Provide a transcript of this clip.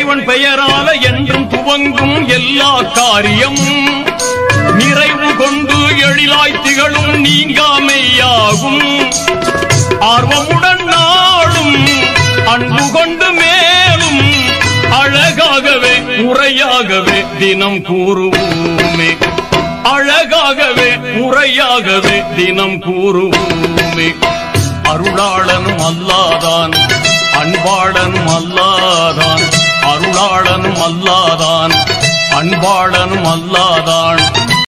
இறைவன் பெயரால என்றும் துவங்கும் எல்லா காரியமும் நிறைவு கொண்டு எழிலாய் திகழும் நீங்காமையாகும் ஆர்வமுடன் நாளும் அன்பு கொண்டு மேலும் அழகாகவே முறையாகவே தினம் கூறுவோமே அழகாகவே முறையாகவே தினம் கூறுவோமே அருளாளனும் அல்லாதான் அன்பாளனும் அல்லாதான் அருளாளனும் அல்லாதான் அன்பாளனும் அல்லாதான்